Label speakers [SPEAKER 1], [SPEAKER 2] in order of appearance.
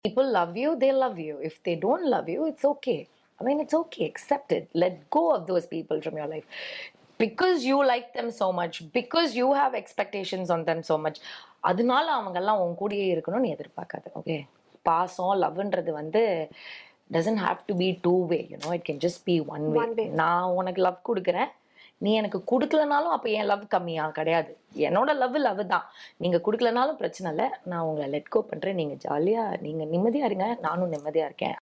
[SPEAKER 1] people love you, they love you. If they don't love you, it's okay. I mean, it's okay. Accept it. Let go of those people from your life. Because you like them so much, because you have expectations on them so much, அதனால அவங்கெல்லாம் உன் கூடயே இருக்கணும்னு நீ எதிர்பார்க்காத okay பாசம் லவ்ன்றது வந்து doesn't have to be two way you know it can just be one way
[SPEAKER 2] One way.
[SPEAKER 1] நான் உனக்கு லவ் கொடுக்குறேன் நீ எனக்கு கொடுக்கலனாலும் அப்போ என் லவ் கம்மியா கிடையாது என்னோட லவ் லவ் தான் நீங்க கொடுக்கலனாலும் பிரச்சனை இல்லை நான் உங்களை லெட் கோ பண்றேன் நீங்க ஜாலியா நீங்க நிம்மதியா இருங்க நானும் நிம்மதியா இருக்கேன்